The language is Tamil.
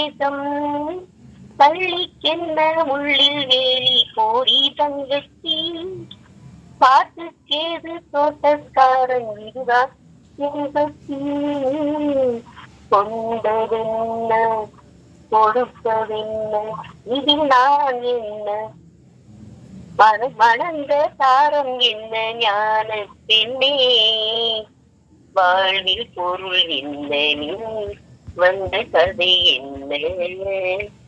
தேசம் பள்ளிக்கென்ன முள்ளில் வேலி கோரி தங்கச்சி பாட்டுக்கேது தோட்டக்காரன் இதுதான் எங்கச்சி கொண்டதென்ன கொடுப்பதென்ன இதில் நான் என்ன மன மணந்த தாரம் என்ன ஞான பெண்ணே வாழ்வில் பொருள் என்ன நீ வந்த கதை என்ன